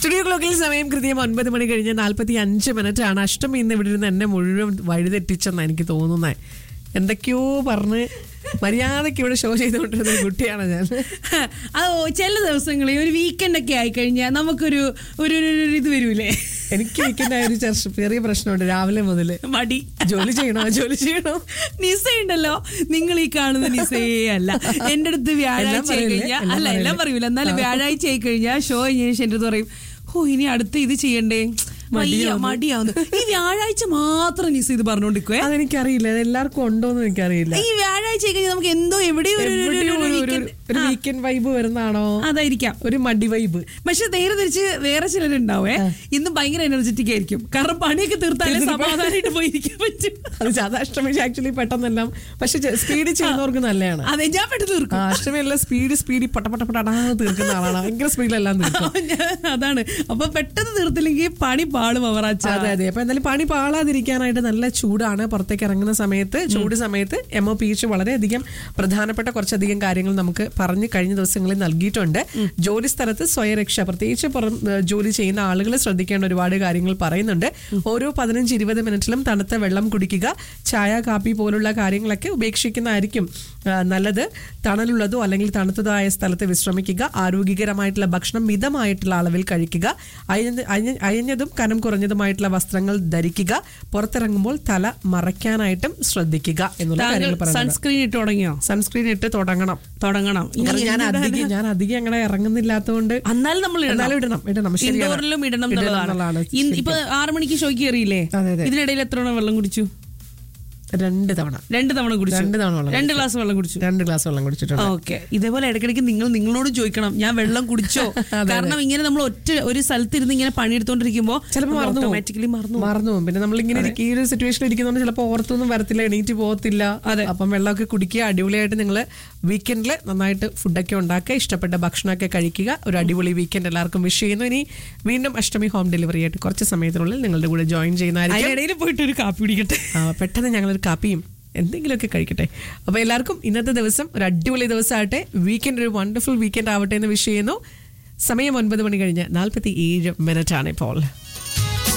Studio ക്ലോക്കിൽ സമയം കൃത്യം ഒൻപത് മണി കഴിഞ്ഞ് നാൽപ്പത്തി അഞ്ച് മിനിറ്റ് ആണ് അഷ്ടമി ഇന്ന് ഇവിടെ ഇരുന്ന് എന്നെ മുഴുവൻ വഴിതെറ്റിച്ചെന്നാണ് എനിക്ക് തോന്നുന്നത് എന്തൊക്കെയോ പറഞ്ഞ് മര്യാദയ്ക്ക് ഇവിടെ ഷോ ചെയ്തുകൊണ്ടിരുന്ന ഒരു കുട്ടിയാണ് ഞാൻ അത് ചില ദിവസങ്ങളിൽ ഒരു വീക്കെൻഡ് ഒക്കെ ആയി കഴിഞ്ഞാൽ നമുക്കൊരു ഒരു ഒരു- ഒരു ഇത് വരൂലേ എനിക്ക് വീക്കെൻഡ് ആയ ഒരു ചെറു- ചെറിയ പ്രശ്നമുണ്ട് രാവിലെ മുതൽ മടി ജോലി ചെയ്യണോ ജോലി ചെയ്യണോ നിസ ഉണ്ടല്ലോ നിങ്ങൾ ഈ കാണുന്ന നിസയേ അല്ല എന്റെ അടുത്ത് വ്യാഴാഴ്ച ആയി പറയില്ലേ? കഴിഞ്ഞാൽ എല്ലാം അല്ല എല്ലാം പറയില്ലേ? പറയൂല എന്നാലും വ്യാഴാഴ്ച ആയി കഴിഞ്ഞാൽ ഷോ കഴിഞ്ഞ ശേഷം എന്റെ അടുത്ത് പറയും ഓ ഇനി അടുത്ത് ഇത് ചെയ്യണ്ടേ വയ്യ, മടിയാവുന്നു." മടിയാവുന്നു ഈ വ്യാഴാഴ്ച മാത്രം നിസ ഇത് പറഞ്ഞോണ്ടിരിക്കുവേ അതെനിക്കറിയില്ല അത് എല്ലാവർക്കും ഉണ്ടോന്ന് എനിക്കറിയില്ല ഈ വ്യാഴാഴ്ച ആയി കഴിഞ്ഞാൽ നമുക്ക് എന്തോ എവിടെയോ ഒരു- ഒരു- ഒരു- എവിടെയോ ഒരു ഒരു- ഒരു- weekend- ഒരു ആ, വീക്കെൻഡ് വൈബ് വരുന്നതാണോ അതായിരിക്കാം ഒരു മടി വൈബ് പക്ഷെ നേരെ തിരിച്ച് വേറെ ചിലരുണ്ടാവേ ഇന്ന് ഭയങ്കര എനർജറ്റിക് ആയിരിക്കും കാരണം പണിയൊക്കെ തീർത്താലേ സമാധാനമായിട്ട് പോയിരിക്കാൻ പറ്റും അത് അത് അഷ്ടമി ആക്ച്വലി പെട്ടെന്നെല്ലാം പക്ഷെ സ്പീഡ് ചെയ്യുന്നവർക്ക് നല്ലതാണ് അതെ ഞാൻ പെട്ടെന്ന് തീർക്കും ആ, അഷ്ടമി എല്ലാം സ്പീഡ് സ്പീഡ് പട്ട പട്ട പട്ടാ തീർക്കുന്ന ആളാണ് ഭയങ്കര സ്പീഡിലെല്ലാം തീർക്കും അപ്പൊ ഞാൻ- അതാണ് അപ്പൊ പെട്ടെന്ന് തീർത്തില്ലെങ്കിൽ പണി പാളും അവറാച്ച അതെ അതെ അപ്പൊ എന്തായാലും പണി പാളാതിരിക്കാനായിട്ട് നല്ല ചൂടാണ് പുറത്തേക്ക് ഇറങ്ങുന്ന സമയത്ത് ചൂട് സമയത്ത് എം ഒ പി എച്ച് വളരെയധികം പ്രധാനപ്പെട്ട കുറച്ചധികം കാര്യങ്ങൾ നമുക്ക് പറഞ്ഞ് കഴിഞ്ഞ ദിവസങ്ങളിൽ നൽകിയിട്ടുണ്ട് ജോലി സ്ഥലത്ത് സ്വയരക്ഷ പ്രത്യേകിച്ച് പുറം ഏഹ് ജോലി ചെയ്യുന്ന ആളുകൾ ശ്രദ്ധിക്കേണ്ട ഒരുപാട് കാര്യങ്ങൾ പറയുന്നുണ്ട് ഓരോ പതിനഞ്ച് ഇരുപത് മിനിറ്റിലും തണുത്ത വെള്ളം കുടിക്കുക ചായ കാപ്പി പോലുള്ള കാര്യങ്ങളൊക്കെ ഉപേക്ഷിക്കുന്നതായിരിക്കും ആ, നല്ലത് തണലുള്ളതോ അല്ലെങ്കിൽ തണുത്തതായ സ്ഥലത്ത് വിശ്രമിക്കുക ആരോഗ്യകരമായിട്ടുള്ള ഭക്ഷണം മിതമായിട്ടുള്ള അളവിൽ കഴിക്കുക അയഞ്ഞ- അയഞ്ഞ- അയഞ്ഞതും കനം കുറഞ്ഞതുമായിട്ടുള്ള വസ്ത്രങ്ങൾ ധരിക്കുക പുറത്തിറങ്ങുമ്പോൾ തല മറയ്ക്കാനായിട്ടും ശ്രദ്ധിക്കുക എന്നുള്ള കാര്യങ്ങൾ പറയുന്നത് സൺസ്ക്രീൻ ഇട്ട് തുടങ്ങിയോ സൺസ്ക്രീൻ ഇട്ട് തുടങ്ങണം തുടങ്ങണം ഇനി കാരണം ഞാൻ എന്തിനാ- അധികം ഞാൻ അധികം അങ്ങനെ ഇറങ്ങുന്നില്ലാത്തതുകൊണ്ട് എന്നാലും നമ്മൾ എന്നാലും ഇടണം ഇടണം ശരിയാണ്. ഇൻഡോറിലും ഇടണം ഇടണം എന്നുള്ളതാണ് എന്നുള്ളതാണ് ഇന്ന് ഇപ്പൊ ആറു മണിക്ക് ഷോയ്ക്ക് കയറിയില്ലേ അതെ, അതെ. ഇതിനിടയിൽ എത്ര തവണ വെള്ളം കുടിച്ചു രണ്ട് തവണ രണ്ട് തവണ കുടിച്ചു രണ്ട് തവണ വെള്ളം രണ്ട് ഗ്ലാസ് വെള്ളം കുടിച്ചു രണ്ട് ഗ്ലാസ് വെള്ളം കുടിച്ചിട്ടുണ്ട് ഓക്കെ ഇതേപോലെ ഇടയ്ക്കിടയ്ക്ക് നിങ്ങൾ നിങ്ങളോട് ചോദിക്കണം ഞാൻ വെള്ളം കുടിച്ചോ കാരണം ഇങ്ങനെ നമ്മൾ ഒറ്റ ഒരു സ്ഥലത്തിരുന്ന് ഇങ്ങനെ പണിയെടുത്തോണ്ടിരിക്കുമ്പോ ചിലപ്പോൾ മറന്നു പോകും. ഓട്ടോമാറ്റിക്കലി മറന്നു പോകും. മറന്നു പോകും. പിന്നെ നമ്മൾ ഇങ്ങനെ ഈ ഒരു സിറ്റുവേഷൻ ഇരിക്കുന്നതുകൊണ്ട് ചിലപ്പോൾ ഓർത്തൊന്നും വരത്തില്ല എണീറ്റ് പോകത്തില്ല അതെ. അപ്പം വെള്ളമൊക്കെ കുടിക്കുക അടിപൊളിയായിട്ട് നിങ്ങൾ വീക്കെൻഡിൽ നന്നായിട്ട് ഫുഡൊക്കെ ഉണ്ടാക്കുക ഇഷ്ടപ്പെട്ട ഭക്ഷണമൊക്കെ കഴിക്കുക ഒരു അടിപൊളി വീക്കെൻഡ് എല്ലാവർക്കും വിഷ് ചെയ്യുന്നു ഇനി വീണ്ടും അഷ്ടമി ഹോം ഡെലിവറി ആയിട്ട് കുറച്ച് സമയത്തിനുള്ളിൽ നിങ്ങളുടെ കൂടെ ജോയിൻ ചെയ്യുന്നതായിരിക്കും അതിനിടയിൽ പോയിട്ട് ഒരു കാപ്പി കുടിക്കട്ടെ ആ, പെട്ടെന്ന് ഞങ്ങളൊരു കാപ്പിയും എന്തെങ്കിലുമൊക്കെ കഴിക്കട്ടെ അപ്പോൾ എല്ലാവർക്കും ഇന്നത്തെ ദിവസം ഒരു അടിപൊളി ദിവസമാകട്ടെ വീക്കെൻഡ് ഒരു വണ്ടർഫുൾ വീക്കെൻഡ് ആവട്ടെ എന്ന് വിഷ് ചെയ്യുന്നു സമയം ഒൻപത് മണി കഴിഞ്ഞ് നാൽപ്പത്തി ഏഴ് മിനിറ്റ് ആണ് ഇപ്പോൾ